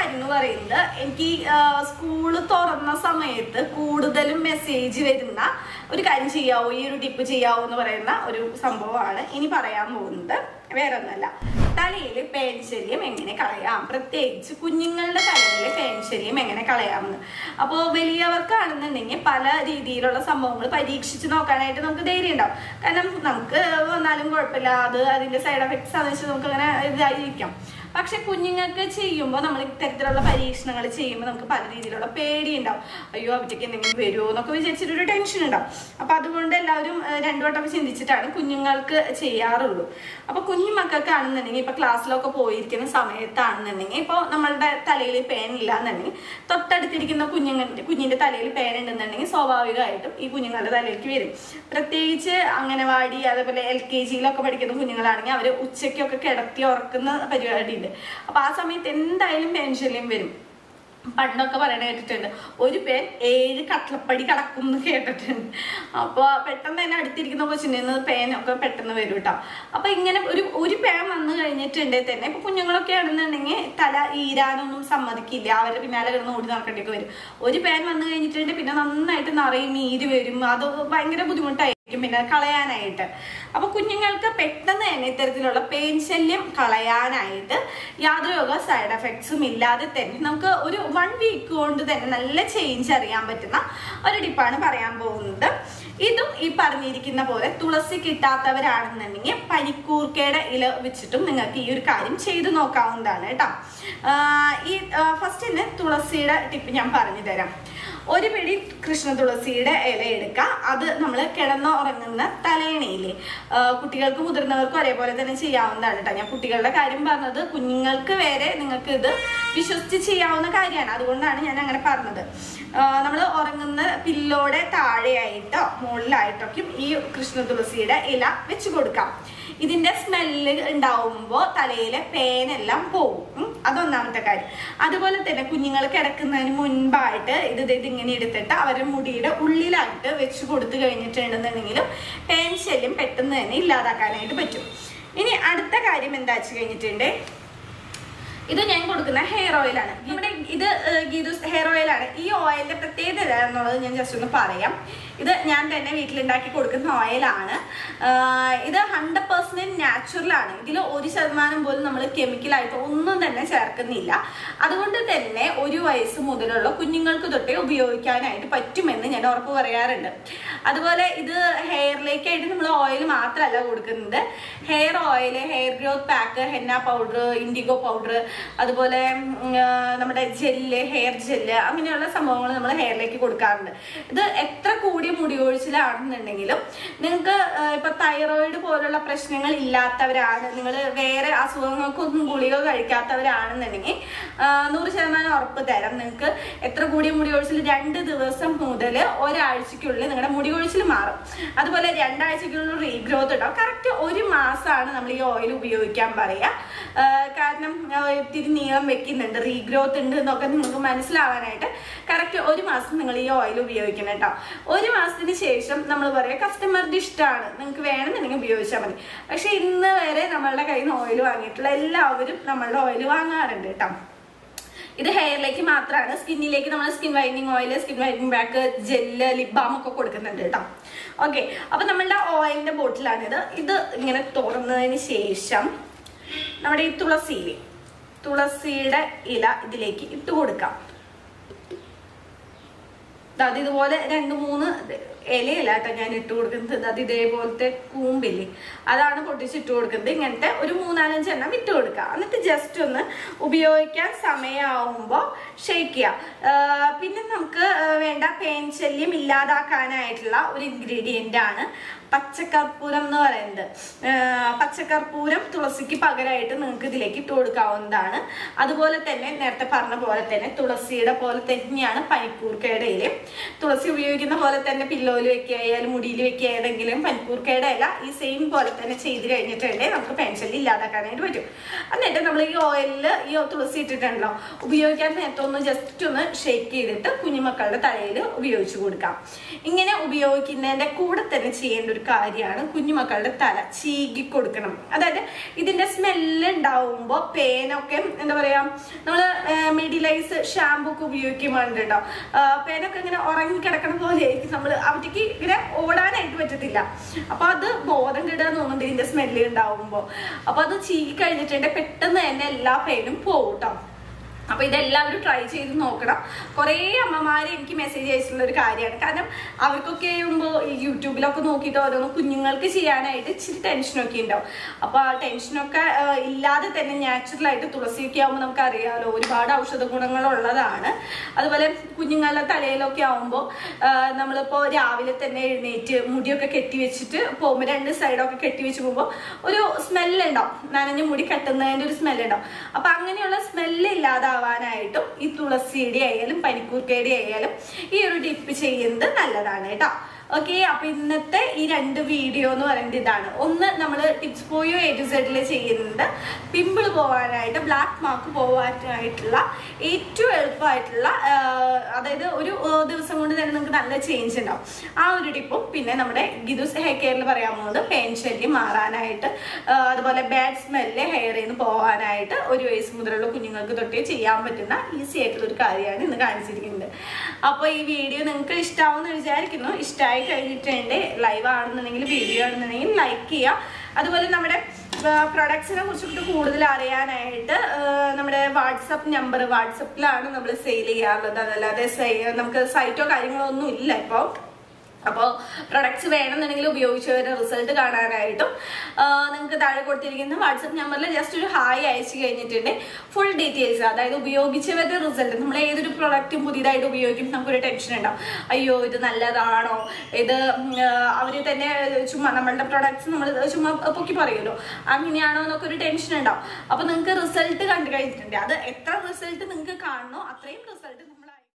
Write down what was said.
കാര്യം എന്ന് പറയുന്നത് എനിക്ക് സ്കൂള് തുറന്ന സമയത്ത് കൂടുതലും മെസ്സേജ് വരുന്ന ഒരു കാര്യം ചെയ്യാവോ ഈ ഒരു ടിപ്പ് ചെയ്യാവോ എന്ന് പറയുന്ന ഒരു സംഭവമാണ് ഇനി പറയാൻ പോകുന്നത് വേറെ ഒന്നല്ല തലയിൽ പേൻശല്യം എങ്ങനെ കളയാം പ്രത്യേകിച്ച് കുഞ്ഞുങ്ങളുടെ തലയിൽ പേൻശല്യം എങ്ങനെ കളയാമെന്ന് അപ്പോൾ വലിയവർക്കാണെന്നുണ്ടെങ്കിൽ പല രീതിയിലുള്ള സംഭവങ്ങൾ പരീക്ഷിച്ച് നോക്കാനായിട്ട് നമുക്ക് ധൈര്യം ഉണ്ടാവും കാരണം നമുക്ക് വന്നാലും കുഴപ്പമില്ല അത് അതിന്റെ സൈഡ് എഫക്ട്സ് ആണെന്ന് വെച്ചാൽ നമുക്ക് അങ്ങനെ ഇതായിരിക്കാം പക്ഷെ കുഞ്ഞുങ്ങൾക്ക് ചെയ്യുമ്പോൾ നമ്മൾ ഇത്തരത്തിലുള്ള പരീക്ഷണങ്ങൾ ചെയ്യുമ്പോൾ നമുക്ക് പല രീതിയിലുള്ള പേടി ഉണ്ടാവും അയ്യോ അവറ്റയ്ക്ക് എന്തെങ്കിലും വരുമോ എന്നൊക്കെ വിചാരിച്ചിട്ടൊരു ടെൻഷൻ ഉണ്ടാവും അപ്പൊ അതുകൊണ്ട് എല്ലാവരും ഏഹ്, രണ്ടു വട്ടം ചിന്തിച്ചിട്ടാണ് കുഞ്ഞുങ്ങൾക്ക് ചെയ്യാറുള്ളൂ അപ്പൊ കുഞ്ഞു മക്കൾക്കാണെന്നുണ്ടെങ്കിൽ ഇപ്പൊ ക്ലാസ്സിലൊക്കെ പോയിരിക്കുന്ന സമയത്താണെന്നുണ്ടെങ്കിൽ ഇപ്പോൾ നമ്മളുടെ തലയിൽ പേൻ ഇല്ല എന്നുണ്ടെങ്കിൽ തൊട്ടടുത്തിരിക്കുന്ന കുഞ്ഞുങ്ങളുടെ കുഞ്ഞിന്റെ തലയിൽ പേൻ ഉണ്ടെന്നുണ്ടെങ്കിൽ സ്വാഭാവികമായിട്ടും ഈ കുഞ്ഞുങ്ങളുടെ തലയിലേക്ക് വരും പ്രത്യേകിച്ച് അംഗനവാടി അതേപോലെ എൽ കെ ജിയിലൊക്കെ പഠിക്കുന്ന കുഞ്ഞുങ്ങളാണെങ്കിൽ അവർ ഉച്ചയ്ക്കൊക്കെ കിടത്തി ഉറക്കുന്ന പരിപാടി ഉണ്ട് അപ്പൊ ആ സമയത്ത് എന്തായാലും പെൻഷല്യം വരും പണ്ടൊക്കെ പറയണ കേട്ടിട്ടുണ്ട് ഒരു പേൻ ഏഴ് കട്ടളപ്പടി കടക്കും എന്ന് കേട്ടിട്ടുണ്ട് അപ്പൊ പെട്ടെന്ന് തന്നെ അടുത്തിരിക്കുന്ന കൊച്ചിൻ്റെ നിന്ന് പേൻ ഒക്കെ പെട്ടെന്ന് വരും കേട്ടോ അപ്പൊ ഇങ്ങനെ ഒരു ഒരു പേൻ വന്നു കഴിഞ്ഞിട്ടുണ്ടെങ്കിൽ തന്നെ ഇപ്പൊ കുഞ്ഞുങ്ങളൊക്കെ ആണെന്നുണ്ടെങ്കിൽ തല ഈരാനൊന്നും സമ്മതിക്കില്ല അവരുടെ പിന്നാലെ കിടന്ന് ഓടി നടക്കേണ്ടിയൊക്കെ വരും ഒരു പേൻ വന്നു കഴിഞ്ഞിട്ടുണ്ടെങ്കിൽ പിന്നെ നന്നായിട്ട് നിറയും നീര് വരും അത് ഭയങ്കര ബുദ്ധിമുട്ടായി ആയിരിക്കും പിന്നെ കളയാനായിട്ട് അപ്പൊ കുഞ്ഞുങ്ങൾക്ക് പെട്ടെന്ന് തന്നെ ഇത്തരത്തിലുള്ള പെയിൻ ശല്യം കളയാനായിട്ട് യാതൊരു സൈഡ് എഫക്ട്സും ഇല്ലാതെ തന്നെ നമുക്ക് ഒരു വൺ വീക്ക് കൊണ്ട് തന്നെ നല്ല ചേഞ്ച് അറിയാൻ പറ്റുന്ന ഒരു ടിപ്പാണ് പറയാൻ പോകുന്നത് ഇതും ഈ പറഞ്ഞിരിക്കുന്ന പോലെ തുളസി കിട്ടാത്തവരാണെന്നുണ്ടെങ്കിൽ പനിക്കൂർക്കയുടെ ഇല വെച്ചിട്ടും നിങ്ങൾക്ക് ഈ ഒരു കാര്യം ചെയ്തു നോക്കാവുന്നതാണ് കേട്ടോ ആഹ് ഈ ഫസ്റ്റ് തന്നെ തുളസിയുടെ ടിപ്പ് ഞാൻ പറഞ്ഞു തരാം ഒരു പിടി കൃഷ്ണ തുളസിയുടെ ഇല എടുക്കുക അത് നമ്മൾ കിടന്ന് ഉറങ്ങുന്ന തലയണയില്ലേ ആ, കുട്ടികൾക്കും മുതിർന്നവർക്കും ഒരേപോലെ തന്നെ ചെയ്യാവുന്നതാണ് കേട്ടോ ഞാൻ കുട്ടികളുടെ കാര്യം പറഞ്ഞത് കുഞ്ഞുങ്ങൾക്ക് വരെ നിങ്ങൾക്ക് ഇത് വിശ്വസിച്ച് ചെയ്യാവുന്ന കാര്യമാണ് അതുകൊണ്ടാണ് ഞാൻ അങ്ങനെ പറഞ്ഞത് നമ്മൾ ഉറങ്ങുന്ന പില്ലോടെ താഴെയായിട്ടോ മുകളിലായിട്ടൊക്കെയും ഈ കൃഷ്ണ തുളസിയുടെ ഇല വെച്ച് കൊടുക്കാം ഇതിന്റെ സ്മെല്ല് ഉണ്ടാവുമ്പോൾ തലയിലെ പേനെല്ലാം പോകും ഉം. അതൊന്നാമത്തെ കാര്യം അതുപോലെ തന്നെ കുഞ്ഞുങ്ങൾ കിടക്കുന്നതിന് മുൻപായിട്ട് ഇത് ദേ ഇതിങ്ങനെ എടുത്തിട്ട് അവരുടെ മുടിയുടെ ഉള്ളിലായിട്ട് വെച്ച് കൊടുത്തു കഴിഞ്ഞിട്ടുണ്ടെന്നുണ്ടെങ്കിലും പേൻ ശല്യം പെട്ടെന്ന് തന്നെ ഇല്ലാതാക്കാനായിട്ട് പറ്റും ഇനി അടുത്ത കാര്യം എന്താ വെച്ച് കഴിഞ്ഞിട്ടുണ്ട് ഇത് ഞാൻ കൊടുക്കുന്ന ഹെയർ ഓയിലാണ് നമ്മുടെ ഇത് ഏഹ്, ഗീതൂസ് ഹെയർ ഓയിലാണ് ഈ ഓയിലിന്റെ പ്രത്യേകത എന്നുള്ളത് ഞാൻ ജസ്റ്റ് ഒന്ന് പറയാം ഇത് ഞാൻ തന്നെ വീട്ടിലുണ്ടാക്കി കൊടുക്കുന്ന ഓയിലാണ് ആഹ്, ഇത് ഹൺഡ്രഡ് പെർസെന്റ് നാച്ചുറൽ ആണ് ഇതിൽ ഒരു ശതമാനം പോലും നമ്മൾ കെമിക്കലായിട്ട് ഒന്നും തന്നെ ചേർക്കുന്നില്ല അതുകൊണ്ട് തന്നെ ഒരു വയസ്സ് മുതലുള്ള കുഞ്ഞുങ്ങൾക്ക് തൊട്ടേ ഉപയോഗിക്കാനായിട്ട് പറ്റുമെന്ന് ഞാൻ ഉറപ്പ് പറയാറുണ്ട് അതുപോലെ ഇത് ഹെയറിലേക്കായിട്ട് നമ്മൾ ഓയിൽ മാത്രമല്ല കൊടുക്കുന്നത് hair oil hair growth pack henna powder indigo powder അതുപോലെ ഉം, ആ, നമ്മുടെ ജെല്ല് ഹെയർ ജെല്ല് അങ്ങനെയുള്ള സംഭവങ്ങൾ നമ്മൾ ഹെയറിലേക്ക് കൊടുക്കാറുണ്ട് ഇത് എത്ര കൂടിയ മുടി കൊഴിച്ചിലാണെന്നുണ്ടെങ്കിലും നിങ്ങൾക്ക് ആ, ഇപ്പൊ തൈറോയിഡ് പോലുള്ള പ്രശ്നങ്ങൾ ഇല്ലാത്തവരാണ് നിങ്ങൾ വേറെ അസുഖങ്ങൾക്കൊന്നും ഗുളിക കഴിക്കാത്തവരാണെന്നുണ്ടെങ്കിൽ ആ, നൂറ് ശതമാനം ഉറപ്പ് തരാം നിങ്ങൾക്ക് എത്ര കൂടിയ മുടി കൊഴിച്ചിൽ രണ്ട് ദിവസം മുതൽ ഒരാഴ്ചക്കുള്ളിൽ നിങ്ങളുടെ മുടി കൊഴിച്ചിൽ മാറും അതുപോലെ രണ്ടാഴ്ചക്കുള്ളിൽ റീഗ്രോത്ത് ഉണ്ടാവും കറക്റ്റ് ഒരു മാസമാണ് നമ്മൾ ഈ ഓയിൽ ഉപയോഗിക്കാൻ പറയുക ആ, കാരണം ആ, ഇത്തിരി നീളം വെക്കുന്നുണ്ട് റീഗ്രോത്ത് ഉണ്ട് എന്നൊക്കെ നിങ്ങൾക്ക് മനസ്സിലാവാനായിട്ട് കറക്റ്റ് ഒരു മാസം നിങ്ങൾ ഈ ഓയിൽ ഉപയോഗിക്കണം കേട്ടോ ഒരു മാസത്തിന് ശേഷം നമ്മൾ പറയാം കസ്റ്റമറുടെ ഇഷ്ടമാണ് നിങ്ങൾക്ക് വേണമെന്നുണ്ടെങ്കിൽ ഉപയോഗിച്ചാൽ മതി പക്ഷെ ഇന്ന് വരെ നമ്മളുടെ കയ്യിൽ നിന്ന് ഓയിൽ വാങ്ങിയിട്ടുള്ള എല്ലാവരും നമ്മളുടെ ഓയിൽ വാങ്ങാറുണ്ട് കേട്ടോ ഇത് ഹെയറിലേക്ക് മാത്രമാണ് സ്കിന്നിലേക്ക് നമ്മൾ skin whitening oil skin whitening pack gel lip balm ഒക്കെ കൊടുക്കുന്നുണ്ട് കേട്ടോ ഓക്കെ അപ്പൊ നമ്മളുടെ ഓയിലിന്റെ ബോട്ടിലാണിത് ഇത് ഇങ്ങനെ തുറന്നതിന് ശേഷം നമ്മുടെ ഈ തുളസിയിലെ തുളസിയുടെ ഇല ഇതിലേക്ക് ഇട്ട് കൊടുക്കാം ദാ അത് ഇതുപോലെ രണ്ട് മൂന്ന് ഇലയല്ല കേട്ടോ ഞാൻ ഇട്ട് കൊടുക്കുന്നത് അത് ഇതേപോലത്തെ കൂമ്പില്ലേ അതാണ് പൊട്ടിച്ചിട്ട് കൊടുക്കുന്നത് ഇങ്ങനത്തെ ഒരു മൂന്നാലഞ്ച് എണ്ണം ഇട്ട് കൊടുക്കുക എന്നിട്ട് ജസ്റ്റ് ഒന്ന് ഉപയോഗിക്കാൻ സമയമാവുമ്പോൾ ഷെയ്ക്ക് ചെയ്യുക ആ, പിന്നെ നമുക്ക് ആ, വേണ്ട പേൻ ശല്യം ഇല്ലാതാക്കാനായിട്ടുള്ള ഒരു ഇൻഗ്രീഡിയൻ്റ് ആണ് പച്ചക്കർപ്പൂരം എന്ന് പറയുന്നത് ആ, പച്ചക്കർപ്പൂരം തുളസിക്ക് പകരമായിട്ട് നിങ്ങൾക്ക് ഇതിലേക്ക് ഇട്ട് കൊടുക്കാവുന്നതാണ് അതുപോലെ തന്നെ നേരത്തെ പറഞ്ഞ പോലെ തന്നെ തുളസിയുടെ പോലെ തന്നെയാണ് പനിക്കൂർക്കയുടെ ഇലയും തുളസി ഉപയോഗിക്കുന്ന പോലെ തന്നെ പില്ലോ പില്ലോയിൽ വെക്കുകയായാലും മുടിയിൽ വെക്കുകയാണെങ്കിലും പനിക്കൂർക്കയുടെ ഇല ഈ സെയിം പോലെ തന്നെ ചെയ്ത് കഴിഞ്ഞിട്ടുണ്ടെങ്കിൽ നമുക്ക് പെൻഷനിൽ ഇല്ലാതാക്കാനായിട്ട് പറ്റും എന്നിട്ട് നമ്മൾ ഈ ഓയിലിൽ ഈ തുളസി ഇട്ടിട്ടുണ്ടല്ലോ ഉപയോഗിക്കാൻ നേരത്തെ ഒന്ന് ജസ്റ്റ് ഒന്ന് ഷേക്ക് ചെയ്തിട്ട് കുഞ്ഞുമക്കളുടെ തലയിൽ ഉപയോഗിച്ച് കൊടുക്കാം ഇങ്ങനെ ഉപയോഗിക്കുന്നതിന്റെ കൂടെ തന്നെ ചെയ്യേണ്ട ഒരു കാര്യമാണ് കുഞ്ഞുമക്കളുടെ തല ചീകി കൊടുക്കണം അതായത് ഇതിന്റെ സ്മെല്ല് ഉണ്ടാവുമ്പോൾ പേനൊക്കെ എന്താ പറയാ നമ്മൾ മെഡിലൈസ് ഷാമ്പു ഒക്കെ ഉപയോഗിക്കുമ്പോണ്ടോ പേനൊക്കെ ഇങ്ങനെ ഉറങ്ങി കിടക്കണ പോലെ ആയിരിക്കും നമ്മൾ അവർക്ക് ഇങ്ങനെ ഓടാനായിട്ട് പറ്റത്തില്ല അപ്പൊ അത് ബോധം കിടാൻ തോന്നുന്നുണ്ട് ഇതിന്റെ സ്മെല്ല് ഉണ്ടാവുമ്പോൾ അപ്പൊ അത് ചീകി കഴിഞ്ഞിട്ടുണ്ടെങ്കിൽ പെട്ടെന്ന് തന്നെ എല്ലാ പേനും പോകും കേട്ടോ അപ്പൊ ഇതെല്ലാവരും ട്രൈ ചെയ്ത് നോക്കണം കുറേ അമ്മമാര് എനിക്ക് മെസ്സേജ് അയച്ചിട്ടുള്ള ഒരു കാര്യമാണ് കാരണം അവർക്കൊക്കെ ആകുമ്പോൾ ഈ യൂട്യൂബിലൊക്കെ നോക്കിയിട്ട് ഓരോന്ന് കുഞ്ഞുങ്ങൾക്ക് ചെയ്യാനായിട്ട് ഇച്ചിരി ടെൻഷനൊക്കെ ഉണ്ടാവും അപ്പൊ ആ ടെൻഷനൊക്കെ ആ, ഇല്ലാതെ തന്നെ നാച്ചുറൽ ആയിട്ട് തുളസിയൊക്കെ ആകുമ്പോൾ നമുക്ക് അറിയാമല്ലോ ഒരുപാട് ഔഷധ ഗുണങ്ങളുള്ളതാണ് അതുപോലെ കുഞ്ഞുങ്ങളുടെ തലയിലൊക്കെ ആകുമ്പോൾ നമ്മളിപ്പോൾ രാവിലെ തന്നെ എഴുന്നേറ്റ് മുടിയൊക്കെ കെട്ടി വെച്ചിട്ട് പോകുമ്പോൾ രണ്ട് സൈഡൊക്കെ കെട്ടി വെച്ച് പോകുമ്പോൾ ഒരു സ്മെല്ല് ഉണ്ടാവും നനഞ്ഞ മുടി കെട്ടുന്നതിന്റെ ഒരു സ്മെല്ല് ഉണ്ടാവും അപ്പൊ അങ്ങനെയുള്ള സ്മെല്ല് ഇല്ലാതാവാനായിട്ടും ഈ തുളസിയുടെ ആയാലും പനിക്കൂർക്കയുടെ ആയാലും ഈ ഒരു ഡിപ്പ് ചെയ്യുന്നത് നല്ലതാണ് കേട്ടോ ഓക്കെ അപ്പൊ ഇന്നത്തെ ഈ രണ്ട് വീഡിയോ എന്ന് പറയുന്നത് ഇതാണ് ഒന്ന് നമ്മൾ ടിപ്സ് പോയോ എ ടു സെഡിൽ ചെയ്യുന്നത് പിമ്പിൾ പോകാനായിട്ട് ബ്ലാക്ക് മാർക്ക് പോകാനായിട്ടുള്ള ഏറ്റവും എളുപ്പമായിട്ടുള്ള ആ, അതായത് ഒരു ആ, ദിവസം കൊണ്ട് തന്നെ നിങ്ങൾക്ക് നല്ല ചേഞ്ച് ഉണ്ടാവും ആ ഒരു ടിപ്പും പിന്നെ നമ്മുടെ ഗിദുസ് ഹെയർ കെയറിൽ പറയാൻ പോകുന്നത് പെയിൻ ശല്യം മാറാനായിട്ട് ആ, അതുപോലെ ബാഡ് സ്മെല്ല് ഹെയറിൽ നിന്ന് പോകാനായിട്ട് ഒരു വയസ്സ് മുതലുള്ള കുഞ്ഞുങ്ങൾക്ക് തൊട്ടേ ചെയ്യാൻ പറ്റുന്ന ഈസി ആയിട്ടുള്ള ഒരു കാര്യമാണ് ഇന്ന് കാണിച്ചിരിക്കുന്നത് അപ്പോൾ ഈ വീഡിയോ നിങ്ങൾക്ക് ഇഷ്ടമാവുമെന്ന് വിചാരിക്കുന്നു ഇഷ്ടമായി കഴിഞ്ഞിട്ടുണ്ട് ലൈവ് ആണെന്നുണ്ടെങ്കിൽ വീഡിയോ ആണെന്നുണ്ടെങ്കിൽ ലൈക്ക് ചെയ്യുക അതുപോലെ നമ്മുടെ പ്രൊഡക്ട്സിനെ കുറിച്ചിട്ട് കൂടുതൽ അറിയാനായിട്ട് ആ, നമ്മുടെ വാട്സപ്പ് നമ്പർ വാട്സപ്പിലാണ് നമ്മൾ സെയിൽ ചെയ്യാറുള്ളത് അതല്ലാതെ സൈ- നമുക്ക് സൈറ്റോ കാര്യങ്ങളോ ഒന്നും ഇല്ല ഇപ്പോൾ അപ്പോൾ പ്രൊഡക്ട്സ് വേണമെന്നുണ്ടെങ്കിൽ ഉപയോഗിച്ചവരുടെ റിസൾട്ട് കാണാനായിട്ടും നിങ്ങൾക്ക് താഴെ കൊടുത്തിരിക്കുന്ന വാട്സപ്പ് നമ്പറിൽ ജസ്റ്റ് ഒരു ഹായ് അയച്ചു കഴിഞ്ഞിട്ടുണ്ട് ഫുൾ ഡീറ്റെയിൽസ് അതായത് ഉപയോഗിച്ചവരുടെ റിസൾട്ട് നമ്മൾ ഏതൊരു പ്രൊഡക്റ്റും പുതിയതായിട്ട് ഉപയോഗിക്കും നമുക്കൊരു ടെൻഷൻ ഉണ്ടാവും അയ്യോ ഇത് നല്ലതാണോ ഇത് അവർ തന്നെ ചുമ്മാ നമ്മളുടെ പ്രൊഡക്ട്സ് നമ്മൾ ചുമ്മാ പൊക്കി പറയുമല്ലോ അങ്ങനെയാണോ എന്നൊക്കെ ഒരു ടെൻഷൻ ഉണ്ടാവും അപ്പോൾ നിങ്ങൾക്ക് റിസൾട്ട് കണ്ടു കഴിഞ്ഞിട്ടുണ്ട് അത് എത്ര റിസൾട്ട് നിങ്ങൾക്ക് കാണണോ അത്രയും റിസൾട്ട് നമ്മൾ